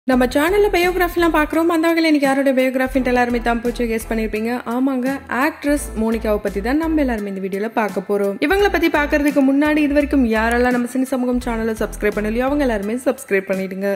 நம்ம சேனல்ல பயோகிராஃபிலாம் பார்க்குறோம் அந்த வகையில் எனக்கு யாரோட பயோகிராஃபின்ட்டு எல்லாருமே தான் போச்சு கெஸ் பண்ணியிருப்பீங்க ஆமாங்க ஆக்ட்ரஸ் மோனிகாவை பற்றி தான் நம்ம எல்லாருமே இந்த வீடியோவில் பார்க்க போகிறோம் இவங்களை பற்றி பார்க்கறதுக்கு முன்னாடி இது வரைக்கும் யாரெல்லாம் நம்ம சினி சமூகம் சேனலை சப்ஸ்கிரைப் பண்ணலையோ அவங்க எல்லாருமே சப்ஸ்கிரைப் பண்ணிடுங்க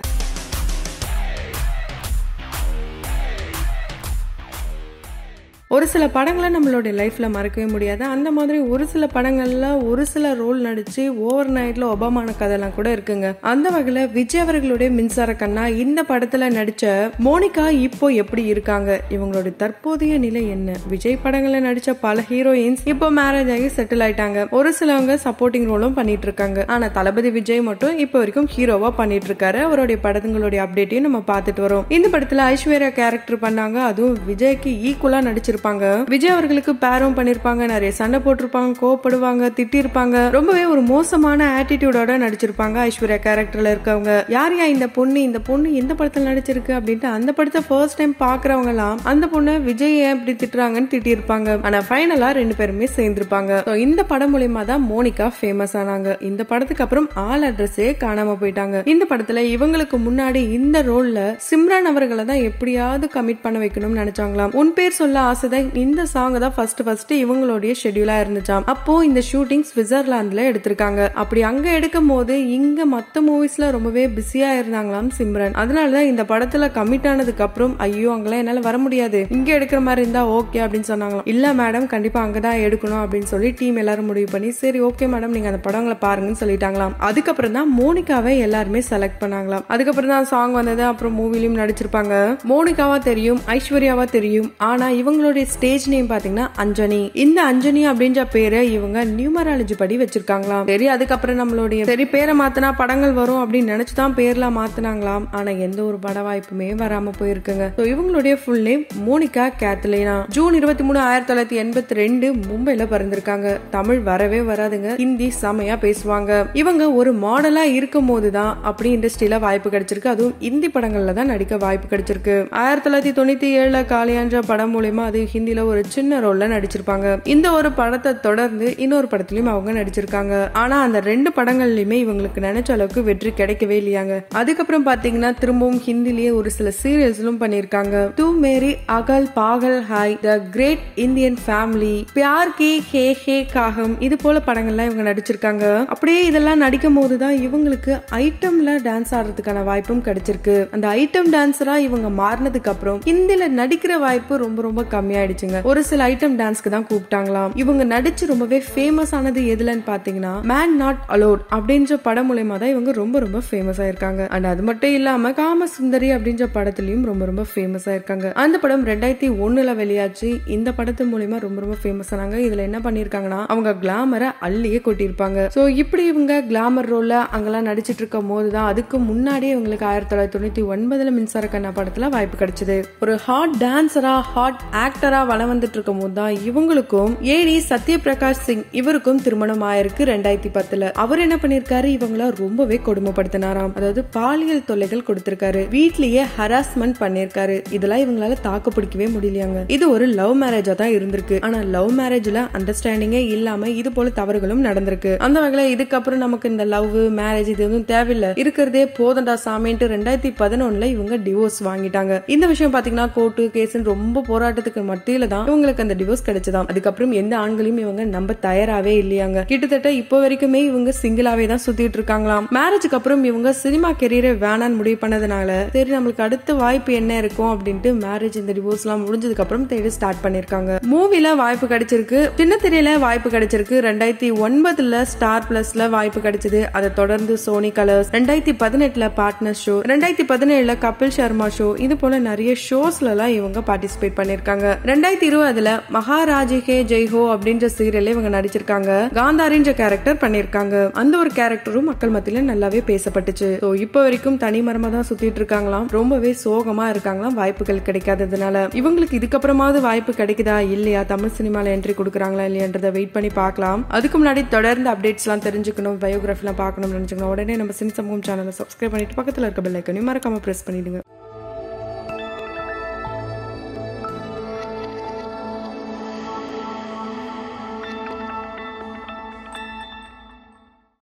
ஒரு சில படங்களை நம்மளுடைய லைஃப்ல மறக்கவே முடியாது அந்த மாதிரி ஒரு சில படங்கள்ல ஒரு சில ரோல் நடிச்சு ஓவர் நைட்ல ஒபாமான கதைலாம் கூட இருக்குங்க அந்த வகையில விஜய் அவர்களுடைய மின்சார கண்ணா இந்த படத்துல நடிச்ச மோனிகா இப்போ எப்படி இருக்காங்க இவங்களுடைய தற்போதைய நிலை என்ன விஜய் படங்கள்ல நடிச்ச பல ஹீரோயின்ஸ் இப்போ மேரேஜ் ஆகி செட்டில் ஆயிட்டாங்க ஒரு சிலவங்க சப்போர்ட்டிங் ரோலும் பண்ணிட்டு இருக்காங்க ஆனா தளபதி விஜய் மட்டும் இப்போ வரைக்கும் ஹீரோவா பண்ணிட்டு இருக்காரு அவருடைய படங்களுடைய அப்டேட்டையும் நம்ம பார்த்துட்டு வரோம் இந்த படத்துல ஐஸ்வர்யா கேரக்டர் பண்ணாங்க அதுவும் விஜய்க்கு ஈக்குவலா நடிச்சிருப்பாங்க விஜய் அவர்களுக்கு பேரும் பண்ணிருப்பாங்க நிறைய சண்டை போட்டிருப்பாங்க கோவப்படுவாங்க திட்டிருப்பாங்க ரொம்பவே ஒரு மோசமான ஆட்டிடியூடோட நடிச்சிருப்பாங்க ஐஸ்வர்யா கேரக்டர்ல இருக்கவங்க யார் யா இந்த பொண்ணு இந்த பொண்ணு எந்த படத்துல நடிச்சிருக்கு அப்படின்ட்டு அந்த படத்தை ஃபர்ஸ்ட் டைம் பாக்குறவங்க எல்லாம் அந்த பொண்ணு விஜய் ஏன் இப்படி திட்டுறாங்கன்னு திட்டிருப்பாங்க ஆனா ஃபைனலா ரெண்டு பேருமே சேர்ந்திருப்பாங்க So, இந்த படம் மூலியமா தான் மோனிகா ஃபேமஸ் ஆனாங்க இந்த படத்துக்கு அப்புறம் ஆல் அட்ரஸே காணாம போயிட்டாங்க இந்த படத்துல இவங்களுக்கு முன்னாடி இந்த ரோல்ல சிம்ரான் அவர்களை தான் எப்படியாவது கமிட் பண்ண வைக்கணும்னு நினைச்சாங்களாம் உன் பேர் சொல்ல ஆசைதான் இந்த சாங் தான் ஃபர்ஸ்ட் ஃபர்ஸ்ட் இவங்களுடைய ஷெட்யூலா இருந்துச்சாம் அப்போ இந்த ஷூட்டிங் சுவிட்சர்லாந்துல எடுத்திருக்காங்க அப்படி அங்க எடுக்கும் போது இங்க மத்த மூவிஸ்ல ரொம்பவே பிஸியா இருந்தாங்களாம் சிம்ரன் அதனாலதான் இந்த படத்துல கமிட் ஆனதுக்கு அப்புறம் ஐயோ அங்கெல்லாம் என்னால வர முடியாது இங்க எடுக்கிற மாதிரி இருந்தா ஓகே அப்படின்னு சொன்னாங்களாம் இல்ல மேடம் கண்டிப்பா அங்கதான் எடுக்கணும் அப்படின்னு சொல்லி டீம் எல்லாரும் முடிவு பண்ணி சரி ஓகே மேடம் நீங்க அந்த படங்களை பாருங்கன்னு சொல்லிட்டாங்களாம் அதுக்கப்புறம் தான் மோனிகாவை எல்லாருமே செலக்ட் பண்ணாங்களாம் அதுக்கப்புறம் தான் சாங் வந்தது அப்புறம் மூவிலையும் நடிச்சிருப்பாங்க மோனிகாவா தெரியும் ஐஸ்வர்யாவா தெரியும் ஆனா இவங்களுடைய ஸ்டேஜ் நேம் பாத்தீங்கன்னா அஞ்சனி இந்த அஞ்சனி அப்படின்ற பேரை இவங்க நியூமராலஜி படி வச்சிருக்காங்களாம் சரி அதுக்கப்புறம் நம்மளுடைய சரி பேரை மாத்தினா படங்கள் வரும் அப்படின்னு நினைச்சுதான் பேர்லாம் மாத்தினாங்களாம் ஆனா எந்த ஒரு பட வாய்ப்புமே வராம போயிருக்குங்க So, இவங்களுடைய full name Monica Kathlena June இருபத்தி மூணு ஆயிரத்தி தொள்ளாயிரத்தி எண்பத்தி ரெண்டு மும்பைல பிறந்திருக்காங்க தமிழ் வரவே வராதுங்க ஹிந்தி செமையா பேசுவாங்க இவங்க ஒரு மாடலா இருக்கும் போதுதான் அப்படி இண்டஸ்ட்ரியில வாய்ப்பு கிடைச்சிருக்கு அதுவும் இந்தி படங்கள்ல தான் நடிக்க வாய்ப்பு கிடைச்சிருக்கு ஆயிரத்தி தொள்ளாயிரத்தி தொண்ணூத்தி ஏழுல காளியான்ற படம் மூலயமா அது ஹிந்தில ஒரு சின்ன ரோல்ல நடிச்சிருப்பாங்க இந்த ஒரு படத்தை தொடர்ந்து இன்னொரு படத்துலயும் அவங்க நடிச்சிருக்காங்க ஆனா அந்த ரெண்டு படங்கள்லயுமே இவங்களுக்கு நினைச்ச அளவுக்கு வெற்றி கிடைக்கவே இல்லையாங்க அதுக்கப்புறம் பாத்தீங்கன்னா திரும்பவும் ஹிந்திலேயே ஒரு சில சீரியல்ஸ்லும் பண்ணிருக்காங்க டூ மேரி அகல் பாகல் ஹாய் த கிரேட் இந்தியன் ஃபேமிலி பியார் கி ஹே ஹே காகம் இது போல படங்கள்லாம் இவங்க நடிச்சிருக்காங்க அப்படியே இதெல்லாம் நடிக்கும் போதுதான் இவங்களுக்கு ஐட்டம்ல டான்ஸ் ஆடுறதுக்கான வாய்ப்பும் கிடைச்சிருக்கு அந்த ஐட்டம் டான்ஸரா இவங்க மாறினதுக்கு அப்புறம் ஹிந்தில நடிக்கிற வாய்ப்பு ரொம்ப ரொம்ப கம்மியாயிடுச்சுங்க ஒரு சில ஐட்டம் டான்ஸ்க்கு தான் கூப்பிட்டாங்களாம் இவங்க நடிச்சு ரொம்பவே ஃபேமஸ் ஆனது எதுலன்னு பாத்தீங்கன்னா மேன் நாட் அலோட் அப்படின்ற படம் மூலயமா தான் இவங்க ரொம்ப ரொம்ப ஃபேமஸ் ஆயிருக்காங்க அண்ட் அது மட்டும் இல்லாம காம சுந்தரி அப்படின்ற படத்துலயும் ரொம்ப ரொம்ப ஃபேமஸ் ஆயிருக்காங்க அந்த படம் ரெண்டாயிரத்தி ஒண்ணுல வெளியாச்சு இந்த படத்து மூலியமா ரொம்ப ரொம்ப ஃபேமஸ் ஆனாங்க இதுல என்ன பண்ணிருக்காங்கன்னா அவங்க கிளாமரை அள்ளியே கொட்டியிருப்பாங்க சோ இப்படி இவங்க கிளாமர் ரோல்ல அங்கெல்லாம் நடிச்சிட்டு இருக்கும் போதுதான் அதுக்கு முன்னாடியே இவங்களுக்கு ஆயிரத்தி தொள்ளாயிரத்தி தொண்ணூத்தி ஒன்பதுல மின்சார கண்ணா படத்துல வாய்ப்பு கிடைச்சது ஒரு ஹாட் டான்சரா ஹாட் ஆக்டரா வளம் வந்துட்டு இருக்கும் போது தான் இவங்களுக்கும் ஏடி சத்யபிரகாஷ் சிங் இவருக்கும் திருமணம் ஆயிருக்கு ரெண்டாயிரத்தி பத்துல அவர் என்ன பண்ணிருக்காரு இவங்கள ரொம்பவே கொடுமைப்படுத்தினாராம் அதாவது பாலியல் தொல்லைகள் கொடுத்திருக்காரு வீட்லயே ஹராஸ்மெண்ட் பண்ணிருக்காரு இதெல்லாம் இவங்களால தாக்கு பிடிக்கவே முடியலையாங்க இது ஒரு லவ் மேரேஜா தான் இருந்திருக்கு ஆனா லவ் மேரேஜ்ல அண்டர்ஸ்டாண்டிங்கே இல்லாம இது போல தவறுகளும் நடந்திருக்கு அந்த வகையில இதுக்கப்புறம் நமக்கு இந்த லவ் மேரேஜ் இது எதுவும் தேவையில்லை இருக்கிறதே போதண்டா சாமின்ட்டு ரெண்டாயிரத்தி பதினொன்னுல இவங்க டிவோர்ஸ் வாங்கிட்டாங்க இந்த விஷயம் பாத்தீங்கன்னா கோர்ட்டு கேஸ் ரொம்ப போராட்டத்துக்கு மத்தியில தான் இவங்களுக்கு அந்த டிவோர்ஸ் கிடைச்சதாம் அதுக்கப்புறம் எந்த ஆண்களையும் இவங்க நம்ப தயாராவே இல்லையாங்க கிட்டத்தட்ட இப்போ வரைக்குமே இவங்க சிங்கிளாவே தான் சுத்திட்டு இருக்காங்களாம் மேரேஜுக்கு அப்புறம் இவங்க சினிமா கெரியரை வேணான்னு முடிவு பண்ணதுனால சரி நம்மளுக்கு அடுத்த வாய்ப்பு என்ன இருக்கும் அப்படின்ட்டு மேரேஜ் இந்த டிவோர்ஸ் எல்லாம் முடிஞ்சதுக்கு அப்புறம் தேடி ஸ்டார்ட் பண்ணிருக்காங்க மூவில வாய்ப்பு கிடைச்சிருக்கு சின்ன திரையில வாய்ப்பு கிடைச்சிருக்கு ரெண்டாயிரத்தி ஒன்பதுல ஸ்டார் பிளஸ்ல வாய்ப்பு கிடைச்சது அதை தொடர்ந்து சோனி கலர்ஸ் ரெண்டாயிரத்தி பதினெட்டுல பார்ட்னர் ஷோ ரெண்டாயிரத்தி பதினேழுல கபில் சர்மா ஷோ இது போல நிறைய ஷோஸ்ல எல்லாம் இவங்க பார்ட்டிசிபேட் பண்ணிருக்காங்க ரெண்டாயிரத்தி இருபதுல மகாராஜி ஹே ஜெய்ஹோ அப்படின்ற சீரியல்ல இவங்க நடிச்சிருக்காங்க காந்தாரின்ற கேரக்டர் பண்ணிருக்காங்க அந்த ஒரு கேரக்டரும் மக்கள் மத்தியில நல்லாவே பேசப்பட்டுச்சு ஸோ இப்போ வரைக்கும் தனிமரமா தான் சுத்திட்டு இருக்காங்களாம் ரொம்பவே சோகமா இருக்காங்களாம் வாய்ப்புகள் கிடைக்காததுனால இவங்களுக்கு இதுக்கப்புறமாவது வாய்ப்பு கிடைக்குதா இல்லையா தமிழ் சினிமால என்ட்ரி கொடுக்குறாங்களா இல்லையன்றதை வெயிட் பண்ணி பார்க்கலாம் அதுக்கு முன்னாடி தொடர்ந்து அப்டேட்ஸ் எல்லாம் தெரிஞ்சுக்கணும் பயோகிராஃபிலாம் பார்க்கணும்னு நினைச்சுக்கணும் உடனே நம்ம சினி சமூகம் சேனலை சப்ஸ்கிரைப் பண்ணிட்டு பக்கத்துல இருக்க பெல் ஐக்கனையும் மறக்காம பிரஸ் பண்ணிடுங்க